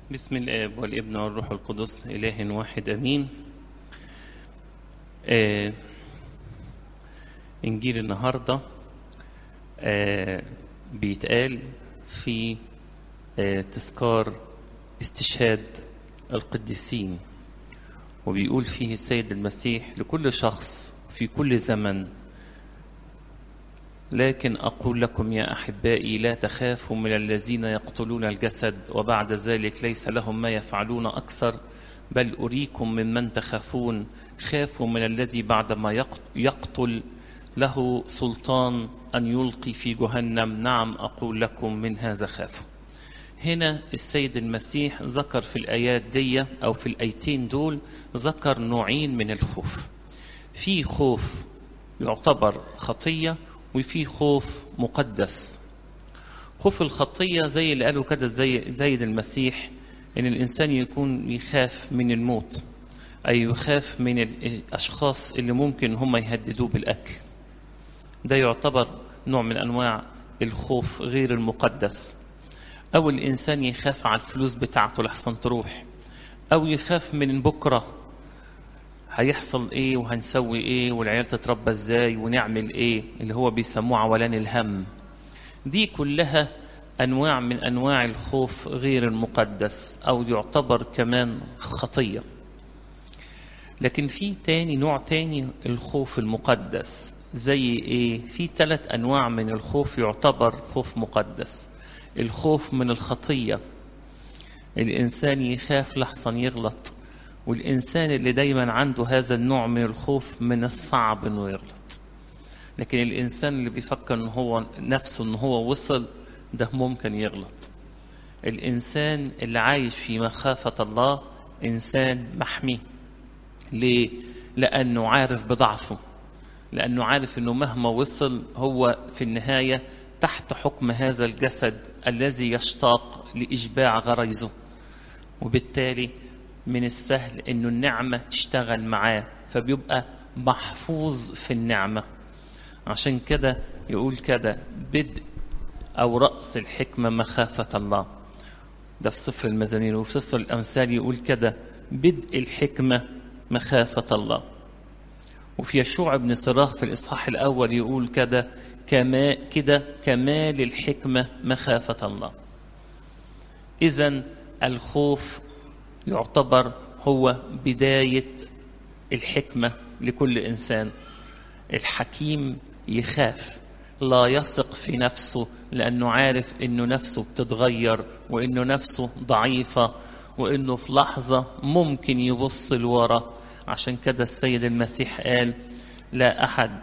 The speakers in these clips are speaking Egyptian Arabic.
بسم الآب والابن والروح القدس إله واحد أمين آه إنجيل النهاردة آه بيتقال في آه تذكار استشهاد القديسين وبيقول فيه السيد المسيح لكل شخص في كل زمن لكن أقول لكم يا أحبائي لا تخافوا من الذين يقتلون الجسد وبعد ذلك ليس لهم ما يفعلون أكثر بل أريكم ممن تخافون خافوا من الذي بعدما يقتل له سلطان أن يلقي في جهنم نعم أقول لكم من هذا خافوا هنا السيد المسيح ذكر في الآيات دي أو في الآيتين دول ذكر نوعين من الخوف في خوف يعتبر خطيه وفي خوف مقدس خوف الخطية زي اللي قالوا كده زي زيد المسيح إن الإنسان يكون يخاف من الموت أي يخاف من الأشخاص اللي ممكن هم يهددوه بالقتل ده يعتبر نوع من أنواع الخوف غير المقدس أو الإنسان يخاف على الفلوس بتاعته لحسن تروح أو يخاف من بكرة هيحصل ايه وهنسوي ايه والعيال تتربى ازاي ونعمل ايه اللي هو بيسموه عولان الهم دي كلها انواع من انواع الخوف غير المقدس او يعتبر كمان خطيه لكن في تاني نوع تاني الخوف المقدس زي ايه في ثلاث انواع من الخوف يعتبر خوف مقدس الخوف من الخطيه الانسان يخاف لحسن يغلط والإنسان اللي دايما عنده هذا النوع من الخوف من الصعب إنه يغلط لكن الإنسان اللي بيفكر إن هو نفسه إن هو وصل ده ممكن يغلط الإنسان اللي عايش في مخافة الله إنسان محمي ليه؟ لأنه عارف بضعفه لأنه عارف إنه مهما وصل هو في النهاية تحت حكم هذا الجسد الذي يشتاق لإشباع غريزه وبالتالي من السهل انه النعمة تشتغل معاه فبيبقى محفوظ في النعمة عشان كده يقول كده بدء او رأس الحكمة مخافة الله ده في سفر المزامير وفي سفر الامثال يقول كده بدء الحكمة مخافة الله وفي يشوع بن صراخ في الاصحاح الاول يقول كده كما كده كمال الحكمة مخافة الله اذا الخوف يعتبر هو بداية الحكمة لكل إنسان الحكيم يخاف لا يثق في نفسه لأنه عارف إنه نفسه بتتغير وإنه نفسه ضعيفة وإنه في لحظة ممكن يبص لورا عشان كده السيد المسيح قال لا أحد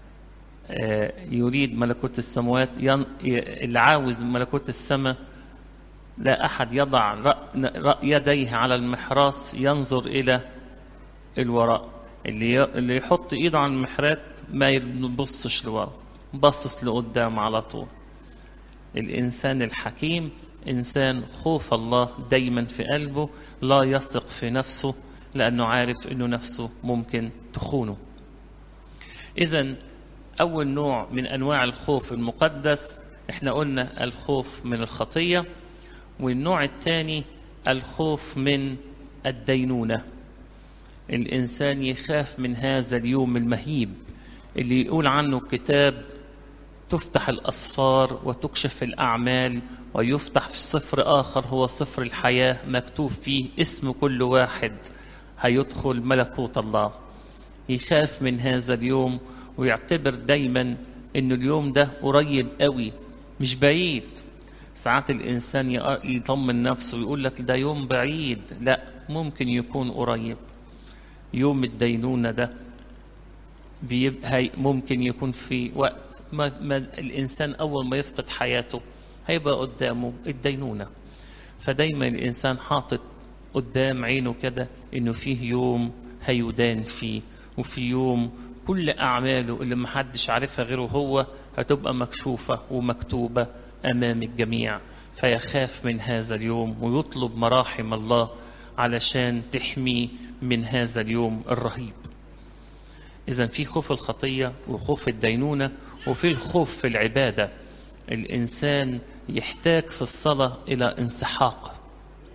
يريد ملكوت السماوات اللي عاوز ملكوت السماء لا أحد يضع يديه على المحراس ينظر إلى الوراء اللي اللي يحط إيده على المحرات ما يبصش لورا بصص لقدام على طول الإنسان الحكيم إنسان خوف الله دايما في قلبه لا يثق في نفسه لأنه عارف أنه نفسه ممكن تخونه إذا أول نوع من أنواع الخوف المقدس احنا قلنا الخوف من الخطيه والنوع الثاني الخوف من الدينونة الإنسان يخاف من هذا اليوم المهيب اللي يقول عنه الكتاب تفتح الأسفار وتكشف الأعمال ويفتح في صفر آخر هو صفر الحياة مكتوب فيه اسم كل واحد هيدخل ملكوت الله يخاف من هذا اليوم ويعتبر دايما أن اليوم ده قريب قوي مش بعيد ساعات الإنسان يطمن نفسه ويقول لك ده يوم بعيد لا ممكن يكون قريب يوم الدينونة ده بيبقى ممكن يكون في وقت ما, ما الإنسان أول ما يفقد حياته هيبقى قدامه الدينونة فدايما الإنسان حاطط قدام عينه كده إنه فيه يوم هيدان فيه وفي يوم كل أعماله اللي محدش عارفها غيره هو هتبقى مكشوفة ومكتوبة امام الجميع فيخاف من هذا اليوم ويطلب مراحم الله علشان تحميه من هذا اليوم الرهيب اذا في خوف الخطيه وخوف الدينونه وفي الخوف في العباده الانسان يحتاج في الصلاه الى انسحاق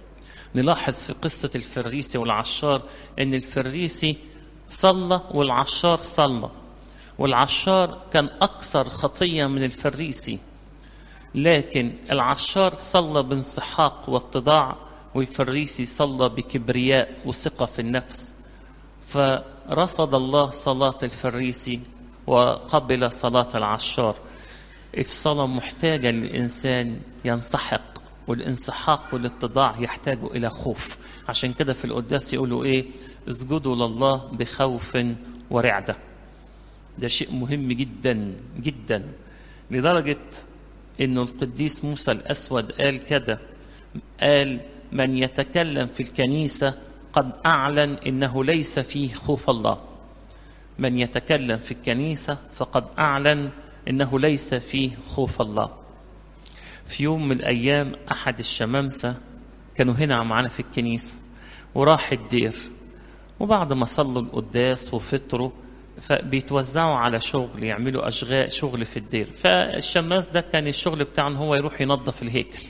نلاحظ في قصة الفريسي والعشار ان الفريسي صلى والعشار صلى والعشار كان أكثر خطية من الفريسي لكن العشار صلى بانسحاق واتضاع والفريسي صلى بكبرياء وثقة في النفس فرفض الله صلاة الفريسي وقبل صلاة العشار الصلاة محتاجة للإنسان ينسحق والانسحاق والاتضاع يحتاج إلى خوف عشان كده في القداس يقولوا إيه اسجدوا لله بخوف ورعدة ده شيء مهم جدا جدا لدرجة انه القديس موسى الاسود قال كده قال من يتكلم في الكنيسه قد اعلن انه ليس فيه خوف الله من يتكلم في الكنيسه فقد اعلن انه ليس فيه خوف الله في يوم من الايام احد الشمامسه كانوا هنا معانا في الكنيسه وراح الدير وبعد ما صلوا القداس وفطروا فبيتوزعوا على شغل يعملوا أشغال شغل في الدير فالشماس ده كان الشغل بتاعه إن هو يروح ينظف الهيكل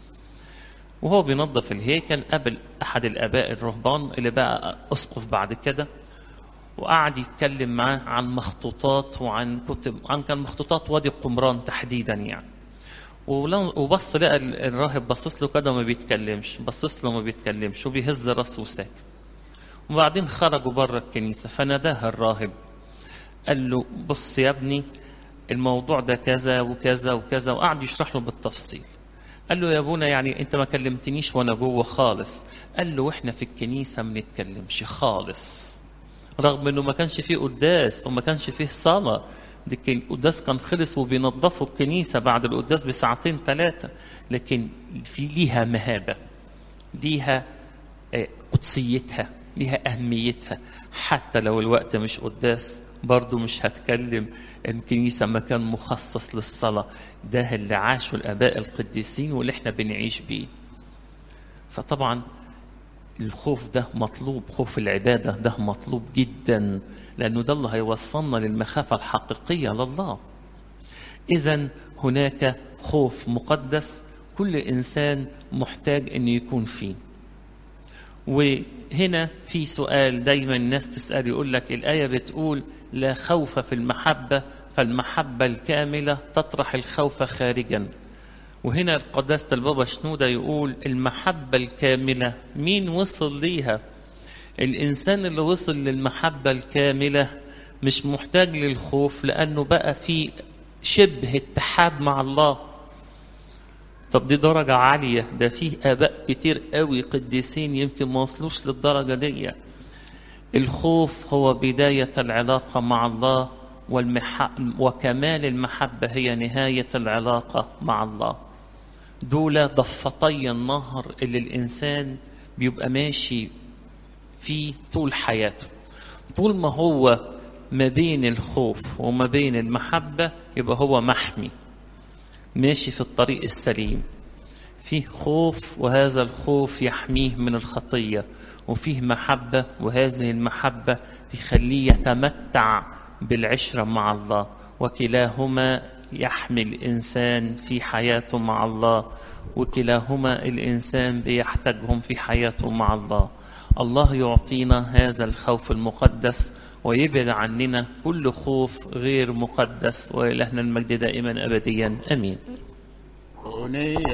وهو بينظف الهيكل قابل أحد الآباء الرهبان اللي بقى أسقف بعد كده وقعد يتكلم معاه عن مخطوطات وعن كتب عن كان مخطوطات وادي قمران تحديدا يعني وبص لقى الراهب بصص له كده وما بيتكلمش بصص له وما بيتكلمش وبيهز راسه وساكت وبعدين خرجوا بره الكنيسه فناداها الراهب قال له بص يا ابني الموضوع ده كذا وكذا وكذا وقعد يشرح له بالتفصيل قال له يا ابونا يعني انت ما كلمتنيش وانا جوه خالص قال له واحنا في الكنيسه ما نتكلمش خالص رغم انه ما كانش فيه قداس وما كانش فيه صلاه دي القداس كان خلص وبينظفوا الكنيسه بعد القداس بساعتين ثلاثه لكن في ليها مهابه ليها قدسيتها ليها أهميتها حتى لو الوقت مش قداس برضو مش هتكلم الكنيسة مكان مخصص للصلاة ده اللي عاشوا الآباء القديسين واللي احنا بنعيش بيه فطبعا الخوف ده مطلوب خوف العبادة ده مطلوب جدا لأنه ده اللي هيوصلنا للمخافة الحقيقية لله إذا هناك خوف مقدس كل إنسان محتاج أن يكون فيه وهنا في سؤال دايما الناس تسأل يقول لك الآية بتقول لا خوف في المحبة فالمحبة الكاملة تطرح الخوف خارجا وهنا قداسة البابا شنودة يقول المحبة الكاملة مين وصل ليها الإنسان اللي وصل للمحبة الكاملة مش محتاج للخوف لأنه بقى في شبه اتحاد مع الله طب دي درجة عالية ده فيه آباء كتير قوي قديسين يمكن ما وصلوش للدرجة دي الخوف هو بداية العلاقة مع الله والمح... وكمال المحبة هي نهاية العلاقة مع الله دول ضفتي النهر اللي الإنسان بيبقى ماشي فيه طول حياته طول ما هو ما بين الخوف وما بين المحبة يبقى هو محمي ماشي في الطريق السليم فيه خوف وهذا الخوف يحميه من الخطية وفيه محبة وهذه المحبة تخليه يتمتع بالعشرة مع الله وكلاهما يحمي الإنسان في حياته مع الله وكلاهما الإنسان بيحتاجهم في حياته مع الله الله يعطينا هذا الخوف المقدس ويبعد عننا كل خوف غير مقدس وإلهنا المجد دائما أبديا أمين